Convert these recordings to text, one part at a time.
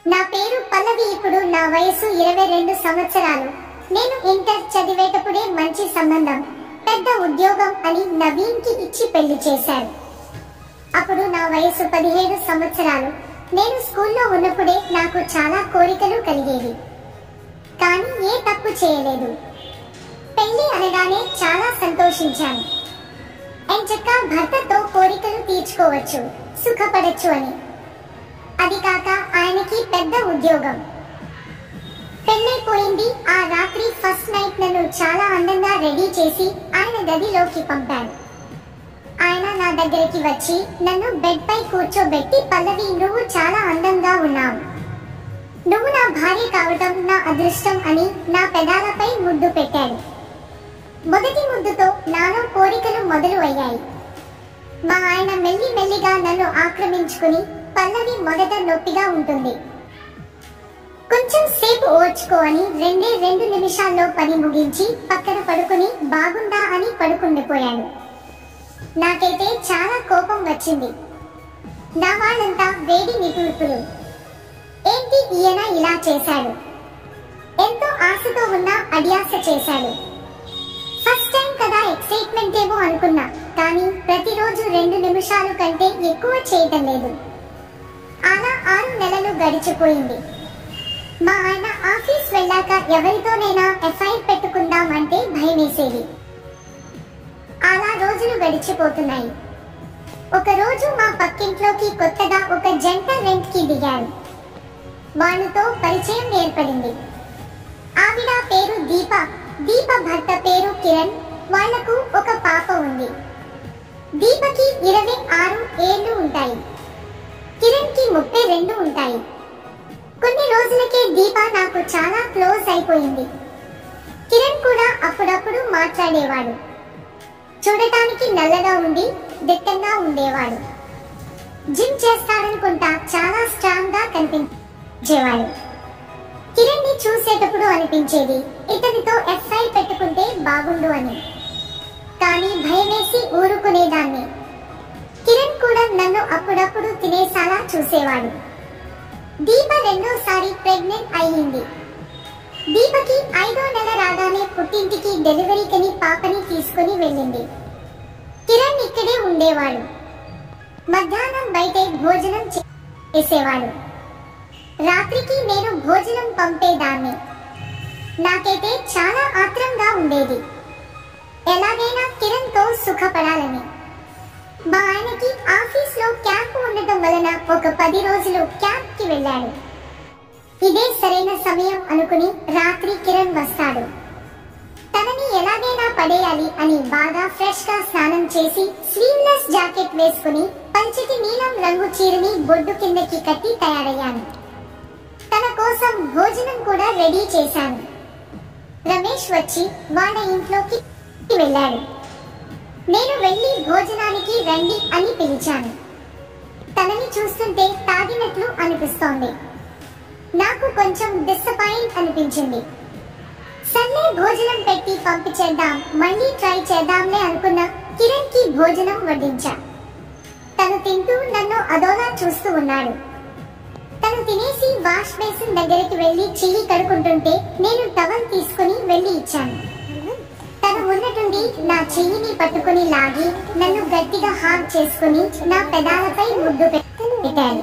నా పేరు పల్లవి ఇప్పుడు నా వయసు ఇరవై రెండు సంవత్సరాలు నేను ఇంటర్ చదివేటప్పుడే మంచి సంబంధం పెద్ద ఉద్యోగం అని నవీన్ కి ఇచ్చి పెళ్లి చేశారు అప్పుడు నా వయసు పదిహేడు సంవత్సరాలు నేను స్కూల్లో ఉన్నప్పుడే నాకు చాలా కోరికలు కలిగేవి కానీ ఏ తప్పు చేయలేదు పెళ్లి అనగానే చాలా సంతోషించాను ఎంచక్క భర్తతో కోరికలు తీర్చుకోవచ్చు సుఖపడచ్చు అని అది కాక ఆయనకి పెద్ద ఉద్యోగం పెళ్ళైపోయింది ఆ రాత్రి ఫస్ట్ నైట్ నన్ను చాలా అందంగా రెడీ చేసి ఆయన గదిలోకి పంపాడు ఆయన నా దగ్గరికి వచ్చి నన్ను బెడ్ పై కూర్చోబెట్టి పల్లవి నువ్వు చాలా అందంగా ఉన్నావు నువ్వు నా భార్య కావటం నా అదృష్టం అని నా పెదాలపై ముద్దు పెట్టాడు మొదటి ముద్దుతో నాలో కోరికలు మొదలు అయ్యాయి మా ఆయన మెల్లి మెల్లిగా నన్ను ఆక్రమించుకుని పల్లవి మొదట నొప్పిగా ఉంటుంది కొంచెం సేపు ఓర్చుకో అని రెండే రెండు నిమిషాల్లో పని ముగించి పక్కన పడుకుని బాగుందా అని పడుకుండిపోయాడు నాకైతే చాలా కోపం వచ్చింది నా వాళ్ళంతా వేడి నిపుణులు ఏంటి ఈయన ఇలా చేశాడు ఎంతో ఆశతో ఉన్న అడియాస చేశాడు ఫస్ట్ టైం కదా ఎక్సైట్మెంట్ ఏమో అనుకున్నా కానీ ప్రతిరోజు రెండు నిమిషాలు కంటే ఎక్కువ చేయటం లేదు అలా ఆరు నెలలు గడిచిపోయింది మా ఆయన ఆఫీస్ వెళ్ళాక ఎవరితోనైనా ఎఫ్ఐఆర్ పెట్టుకుందామంటే భయమేసేది అలా రోజులు గడిచిపోతున్నాయి ఒక రోజు మా పక్కింట్లోకి కొత్తగా ఒక జంట రెంట్ కి దిగారు వాళ్ళతో పరిచయం ఏర్పడింది ఆవిడ పేరు దీప దీప భర్త పేరు కిరణ్ వాళ్లకు ఒక పాప ఉంది దీపకి ఇరవై ఆరు ఏళ్ళు ఉంటాయి కిరణ్ కి ముప్పై రెండు ఉంటాయి కొన్ని రోజులకే దీప నాకు చాలా క్లోజ్ అయిపోయింది కిరణ్ కూడా అప్పుడప్పుడు మాట్లాడేవాడు చూడటానికి నల్లగా ఉండి దిట్టంగా ఉండేవాడు జిమ్ చేస్తాడనుకుంటా చాలా స్ట్రాంగ్ గా కనిపించేవాడు కిరణ్ ని చూసేటప్పుడు అనిపించేది ఇతనితో ఎఫ్ఐ పెట్టుకుంటే బాగుండు అని కానీ భయమేసి ఊరుకునేదాన్ని కిరణ్ కూడా నన్ను అప్పుడప్పుడు తినేసాలా చూసేవాడు దీప రెండోసారి ప్రెగ్నెంట్ అయ్యింది దీపకి ఐదో నెల రాగానే పుట్టింటికి డెలివరీకని పాపని తీసుకుని వెళ్ళింది కిరణ్ ఇక్కడే ఉండేవాడు మధ్యాహ్నం బయటే భోజనం చే- చేసేవాడు రాత్రికి నేను భోజనం పంపేదాన్ని నాకైతే చాలా ఆత్రంగా ఉండేది ఎలాగైనా కిరణ్ తో సుఖపడాలని మా ఆయనకి ఆఫీస్ లో క్యాంప్ ఉండటం వలన ఒక పది రోజులు క్యాంప్ కి వెళ్ళాడు ఇదే సరైన సమయం అనుకుని రాత్రి కిరణ్ వస్తాడు తనని ఎలాగైనా పడేయాలి అని బాగా ఫ్రెష్ గా స్నానం చేసి స్లీవ్లెస్ జాకెట్ వేసుకుని పంచటి నీలం రంగు చీరని బొడ్డు కిందకి కట్టి తయారయ్యాను తన కోసం భోజనం కూడా రెడీ చేశాను రమేష్ వచ్చి వాళ్ళ ఇంట్లోకి వెళ్ళాడు నేను వెళ్ళి భోజనానికి రండి అని పిలిచాను తనని చూస్తుంటే తాగినట్లు అనిపిస్తోంది నాకు కొంచెం డిసప్పాయింట్ అనిపించింది సర్లే భోజనం పెట్టి పంపించేద్దాం మళ్ళీ ట్రై చేద్దాంలే అనుకున్న కిరణ్ కి భోజనం వడ్డించా తను తింటూ నన్ను అదోలా చూస్తూ ఉన్నాడు తను తినేసి వాష్ బేసిన్ దగ్గరికి వెళ్ళి చెయ్యి కడుకుంటుంటే నేను టవల్ తీసుకుని వెళ్ళి ఇచ్చాను తను ఉన్నటుండి నా చెయ్యిని పట్టుకుని లాగి నన్ను గట్టిగా హాక్ చేసుకుని నా పెదాలపై ముద్దు పెట్టాడు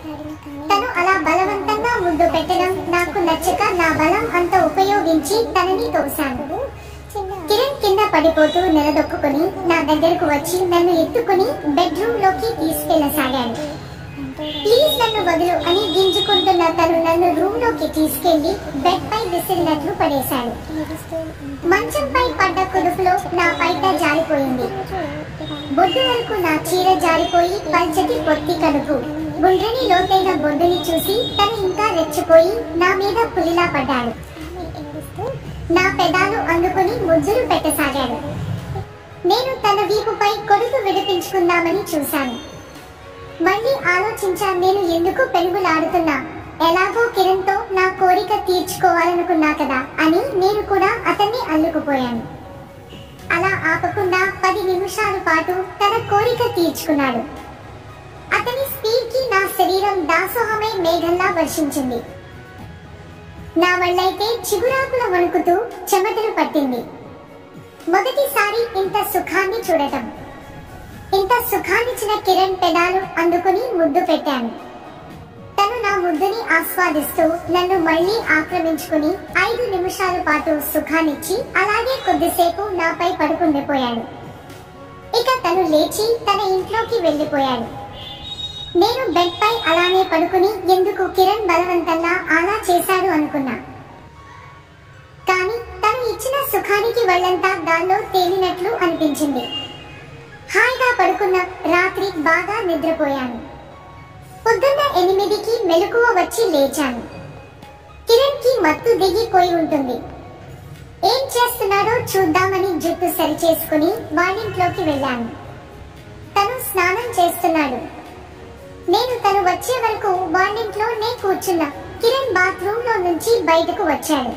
తను అలా బలవంతంగా ముద్దు పెట్టడం నాకు నచ్చక నా బలం అంత ఉపయోగించి తనని తోశాను కిరణ్ కింద పడిపోతూ నిలదొక్కుని నా దగ్గరకు వచ్చి నన్ను ఎత్తుకుని బెడ్రూమ్ లోకి తీసుకెళ్ళసాగాడు ప్లీజ్ నన్ను వదులు అని గింజుకుంటున్న తను నన్ను రూమ్ లోకి తీసుకెళ్లి బెడ్ పై విసిరినట్లు పడేశాడు మంచంపై పడ్డ కుదుపులో నా పైట జారిపోయింది బొడ్డు వరకు నా చీర జారిపోయి పల్చటి పొత్తి కడుపు గుండ్రని లోతైన బొడ్డుని చూసి తను ఇంకా రెచ్చిపోయి నా మీద పులిలా పడ్డాడు నా పెదాలు అందుకుని ముద్దులు పెట్టసాగాడు నేను తన వీపుపై కొడుకు విడిపించుకుందామని చూశాను మళ్ళీ ఆలోచించాను నేను ఎందుకు పెరుగులాడుతున్నా ఎలాగో కిరణ్తో నా కోరిక తీర్చుకోవాలనుకున్నా కదా అని నేను కూడా అతన్ని అల్లుకుపోయాను అలా ఆపకుండా పది నిమిషాల పాటు తన కోరిక తీర్చుకున్నాడు అతని స్పీడ్ కి నా శరీరం దాసోహమై మేఘంలా వర్షించింది నా వల్లైతే చిగురాకుల వణుకుతూ చెమటలు పట్టింది మొదటిసారి ఇంత సుఖాన్ని చూడటం ఇంత సుఖాన్నిచ్చిన కిరణ్ పెదాలు అందుకుని ముద్దు పెట్టాను తను నా ముద్దుని ఆస్వాదిస్తూ నన్ను మళ్ళీ ఆక్రమించుకుని ఐదు నిమిషాల పాటు సుఖాన్నిచ్చి అలాగే కొద్దిసేపు నాపై పడుకుండిపోయాడు ఇక తను లేచి తన ఇంట్లోకి వెళ్ళిపోయాడు నేను బెడ్ పై అలానే పడుకుని ఎందుకు కిరణ్ బలవంతంగా అలా చేశాడు అనుకున్నా కానీ తను ఇచ్చిన సుఖానికి వాళ్ళంతా గాల్లో తేలినట్లు అనిపించింది హాయిగా పడుకున్న రాత్రి బాగా నిద్రపోయాను పొద్దున్న ఎనిమిదికి మెలకువ వచ్చి లేచాను కిరణ్ కి మత్తు దిగిపోయి ఉంటుంది ఏం చేస్తున్నాడో చూద్దామని జుట్టు సరిచేసుకుని వాళ్ళింట్లోకి వెళ్ళాను తను స్నానం చేస్తున్నాడు నేను తను వచ్చే వరకు వాళ్ళింట్లోనే కూర్చున్నా కిరణ్ బాత్రూమ్ లో నుంచి బయటకు వచ్చాడు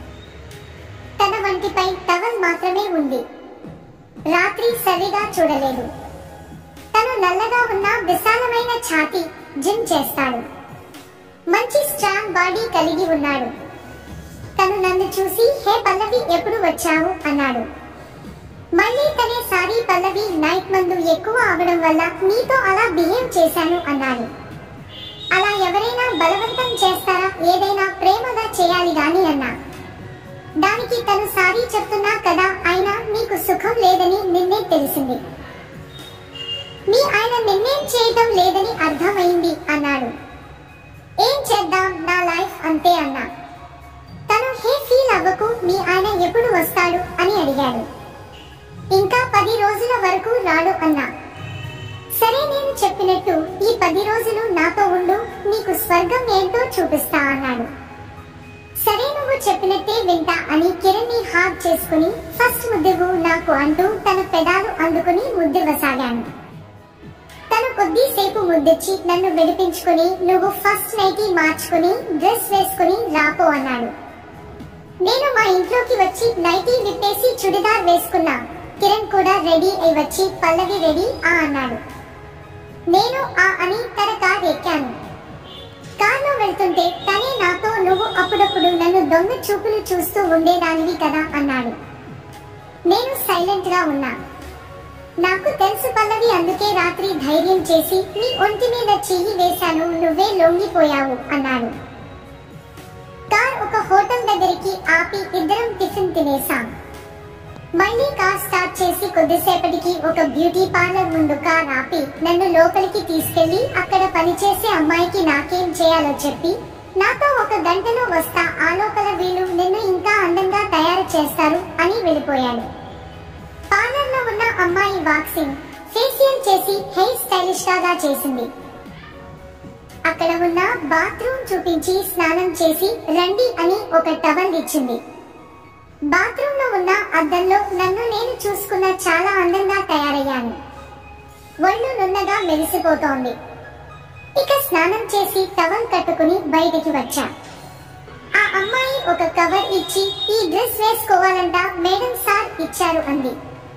తన వంటిపై టవల్ మాత్రమే ఉంది రాత్రి సరిగా చూడలేదు తను నల్లగా ఉన్న విశాలమైన ఛాతీ జిమ్ చేస్తాడు మంచి స్ట్రాంగ్ బాడీ కలిగి ఉన్నాడు తను నన్ను చూసి హే పల్లవి ఎప్పుడు వచ్చావు అన్నాడు మళ్ళీ తనే సారీ పల్లవి నైట్ మందు ఎక్కువ అవడం వల్ల నీతో అలా బిహేవ్ చేశాను అన్నాడు అలా ఎవరైనా బలవంతం చేస్తారా ఏదైనా ప్రేమగా చేయాలి గాని అన్నా దానికి తను సారీ చెప్తున్నా కదా అయినా నీకు సుఖం లేదని నిన్నే తెలిసింది మీ ఆయన నిన్నేం చేయటం లేదని అర్థమైంది అన్నాడు ఏం చేద్దాం నా లైఫ్ అంతే అన్నా తను హే ఫీల్ అవ్వకు మీ ఆయన ఎప్పుడు వస్తాడు అని అడిగాడు ఇంకా పది రోజుల వరకు రాడు అన్నా సరే నేను చెప్పినట్టు ఈ పది రోజులు నాతో ఉండు నీకు స్వర్గం ఏంటో చూపిస్తా అన్నాడు సరే నువ్వు చెప్పినట్టే వింటా అని కిరణ్ ని హాక్ చేసుకుని ఫస్ట్ ముద్దువు నాకు అంటూ తన పెదాలు అందుకుని ముద్దివ్వసాగాను తను కొద్దిసేపు ముద్దిచ్చి నన్ను విడిపించుకుని నువ్వు ఫస్ట్ నైటీ మార్చుకుని డ్రెస్ వేసుకుని రాపో అన్నాడు నేను మా ఇంట్లోకి వచ్చి నైటీ విప్పేసి చుడిదార్ వేసుకున్నా కిరణ్ కూడా రెడీ అయి వచ్చి పల్లవి రెడీ ఆ అన్నాడు నేను ఆ అని తన కార్ ఎక్కాను కార్లో వెళ్తుంటే తనే నాతో నువ్వు అప్పుడప్పుడు నన్ను దొంగ చూపులు చూస్తూ ఉండేదానివి కదా అన్నాడు నేను సైలెంట్ గా ఉన్నా నాకు తెలుసు పల్లవి అందుకే రాత్రి ధైర్యం చేసి నీ ఒంటి మీద చెయ్యి వేశాను నువ్వే లొంగిపోయావు అన్నాడు కార్ ఒక హోటల్ దగ్గరికి ఆపి ఇద్దరం టిఫిన్ తినేసాం మళ్ళీ కార్ స్టార్ట్ చేసి కొద్దిసేపటికి ఒక బ్యూటీ పార్లర్ ముందు కార్ ఆపి నన్ను లోపలికి తీసుకెళ్లి అక్కడ పనిచేసే అమ్మాయికి నాకేం చేయాలో చెప్పి నాతో ఒక గంటలో వస్తా ఆ లోపల వీళ్ళు నిన్ను ఇంకా అందంగా తయారు చేస్తారు అని వెళ్ళిపోయాడు పార్లర్ లో ఉన్న అమ్మాయి వాక్సింగ్ ఫేషియల్ చేసి హెయిర్ స్టైలిష్ గా చేసింది అక్కడ ఉన్న బాత్రూమ్ చూపించి స్నానం చేసి రండి అని ఒక టవల్ ఇచ్చింది బాత్రూమ్ లో ఉన్న అద్దంలో నన్ను నేను చూసుకున్న చాలా అందంగా తయారయ్యాను ఒళ్ళు నున్నగా మెరిసిపోతోంది ఇక స్నానం చేసి టవల్ కట్టుకుని బయటికి వచ్చా ఆ అమ్మాయి ఒక కవర్ ఇచ్చి ఈ డ్రెస్ వేసుకోవాలంట మేడం సార్ ఇచ్చారు అంది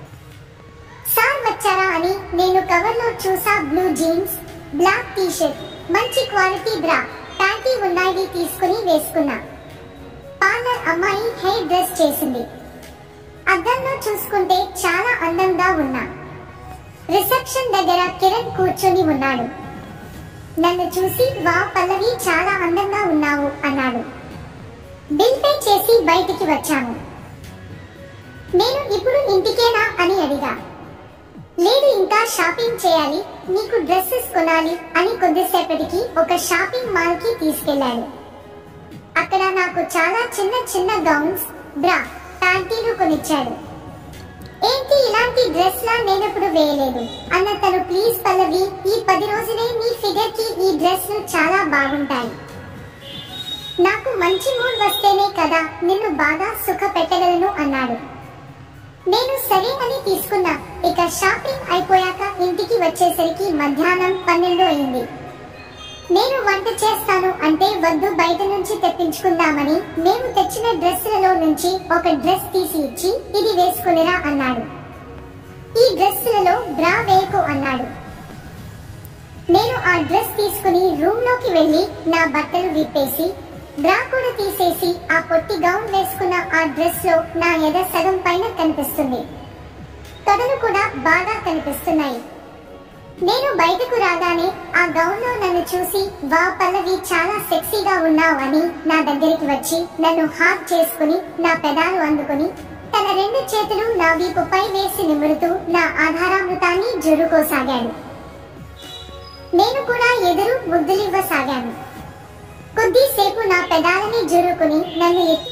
సార్ వచ్చారా అని నేను కవర్ లో చూసా blue jeans black T shirt మంచి క్వాలిటీ బ్రా ప్యాంటీ ఉన్నాయి తీసుకుని వేసుకున్నా పార్లర్ అమ్మాయి హెయిర్ డ్రెస్ చేసింది అద్దంలో చూసుకుంటే చాలా అందంగా ఉన్నా రిసెప్షన్ దగ్గర కిరణ్ కూర్చొని ఉన్నాడు నన్ను చూసి వా పల్లవి చాలా అందంగా ఉన్నావు అన్నాడు బిల్ పే చేసి బయటికి వచ్చాను నేను ఇప్పుడు ఇంటికేనా అని అడిగా లేదు ఇంకా షాపింగ్ చేయాలి నీకు డ్రెస్సెస్ కొనాలి అని కొద్దిసేపటికి ఒక షాపింగ్ మాల్ కి తీసుకెళ్లాడు అక్కడ నాకు చాలా చిన్న చిన్న గౌన్స్ బ్రా ప్యాంటీలు కొనిచ్చాడు ఏంటి ఇలాంటి డ్రెస్ లా నేనెప్పుడు వేయలేదు అన్న తను ప్లీజ్ పల్లవి ఈ పది రోజులే నీ ఫిగర్ కి ఈ డ్రెస్ చాలా బాగుంటాయి నాకు మంచి మూడ్ వస్తేనే కదా నిన్ను బాగా సుఖ పెట్టగలను అన్నాడు నేను సరే అని తీసుకున్నా ఇక షాపింగ్ అయిపోయాక ఇంటికి వచ్చేసరికి మధ్యాహ్నం పన్నెండు అయింది నేను వంట చేస్తాను అంటే వద్దు బయట నుంచి తెప్పించుకుందామని మేము తెచ్చిన డ్రెస్సులలో నుంచి ఒక డ్రెస్ తీసి ఇచ్చి ఇది వేసుకునిరా అన్నాడు ఈ డ్రెస్సులలో బ్రా వేయకు అన్నాడు నేను ఆ డ్రెస్ తీసుకుని రూమ్ లోకి వెళ్ళి నా బట్టలు విప్పేసి బ్రా కూడా తీసేసి ఆ పొట్టి గౌన్ వేసుకున్న ఆ డ్రెస్ లో నా ఎద సగం పైన కనిపిస్తుంది తొడలు కూడా బాగా కనిపిస్తున్నాయి నేను బయటకు రాగానే ఆ గౌన్ లో నన్ను చూసి వా పల్లవి చాలా సెక్సీగా ఉన్నావని నా దగ్గరికి వచ్చి నన్ను హాక్ చేసుకుని నా పెదాలు అందుకుని తన రెండు చేతులు నా వీపుపై వేసి నిమురుతూ నా ఆధారామృతాన్ని జురుకోసాగాడు నేను కూడా ఎదురు ముద్దులివ్వసాగాను కొద్దిసేపు నా పెదాలని జురుకుని నన్ను ఎత్తి